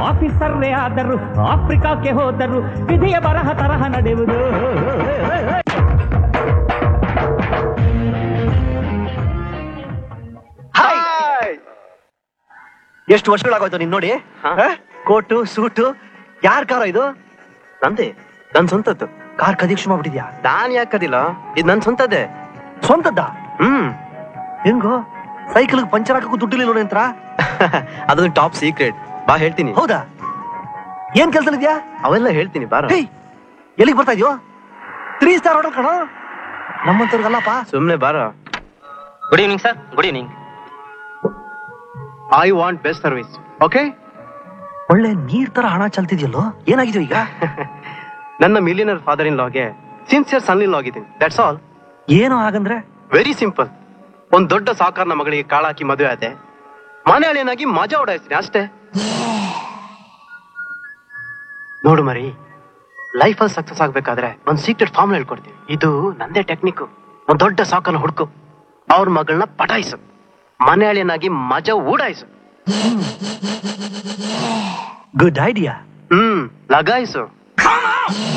ಆಫೀಸರ್ರೇ ಆದರು ಆಫ್ರಿಕಾಕ್ಕೆ ಹೋದರು ವಿಧಿಯ ಬರಹ ತರಹ ನಡೆಯುವುದು ಎಷ್ಟು ವರ್ಷಗಳಾಗೋಯ್ತು ನೀನ್ ನೋಡಿ ಹಾ. ಹ? ಕೋಟು ಸೂಟು ಯಾರ್ ಕಾರ ಇದು ನಂದೇ ನನ್ ಸ್ವಂತದ್ದು ಕಾರ್ ಕದೀಕ್ಷ ಮಾಡ್ಬಿಟ್ಟಿದ್ಯಾ ನಾನ್ ಯಾಕದಿಲ್ಲ ಇದು ನನ್ ಸ್ವಂತದ್ದೇ ಸ್ವಂತದ್ದ ಹ್ಮ್ ಹೆಂಗೋ ಸೈಕಲ್ ಪಂಚರ್ ಹಾಕಕ್ಕೂ ದುಡ್ಡಿಲ್ಲ ನಂತರ ಅದೊಂದು ಟಾಪ್ ಸೀಕ್ರೆಟ್ ಬಾ ಹೇಳ್ತೀನಿ ಹೌದಾ ಏನ್ ಕೆಲ್ಸಲಿದ್ಯಾ ಅವೆಲ್ಲ ಹೇಳ್ತೀನಿ ಬಾರ ಹೇಯ್ ಎಲ್ಲಿಗೆ ಬರ್ತಾ ಇದೆಯೋ ತ್ರೀ ಸ್ಟಾರ್ ಹೋಟೆಲ್ ಕಣೋ ನಮ್ಮಂತವ್ರಿಗಲ್ಲಪ್ಪ ಸುಮ್ನೆ ಬಾರ good evening sir good evening I want best service okay ಒಳ್ಳೆ ನೀರ್ ತರ ಹಣ ಚಲ್ತಿದ್ಯಲ್ಲೋ ಏನಾಗಿದ್ಯೋ ಈಗ ನನ್ನ ಮಿಲಿಯನರ್ ಫಾದರ್ ಇನ್ ಲಾಗೆ ಸಿನ್ಸಿಯರ್ ಸನ್ ಇನ್ ಲಾಗಿದ್ದೀನಿ ದಟ್ಸ್ ಆಲ್ ಏನೋ ಹಾಗಂದ್ರೆ ವೆರಿ ಸಿಂಪಲ್ ಒಂದ್ ದೊಡ್ಡ ಸಾಕಾರ್ನ ಮಗಳಿಗೆ ಕಾಳಾಕಿ ಮದುವೆ ಆದೆ ಮನೆ ಅಳಿಯನಾಗಿ ಮಜಾ ಉಡಾಯಿಸ್ತೀನಿ ಅಷ್ಟೇ ನೋಡು ಮರಿ ಲೈಫ್ ಅಲ್ಲಿ ಸಕ್ಸಸ್ ಆಗ್ಬೇಕಾದ್ರೆ ಒಂದ್ ಸೀಕ್ರೆಟ್ ಫಾರ್ಮ್ ಹೇಳ್ಕೊಡ್ತೀನಿ ಇದು ನಂದೇ ಟೆಕ್ನಿಕ್ ಒಂದ್ ದೊಡ್ಡ ಸಾಕನ್ನ ಹುಡ್ಕು ಅವ್ರ ಮಗಳನ್ನ ಪಟಾಯಿಸು ಮನೆ ಅಳಿಯನಾಗಿ ಮಜಾ ಉಡಾಯಿಸು ಗುಡ್ ಐಡಿಯಾ ಹ್ಮ್ ಲಗಾಯಿಸು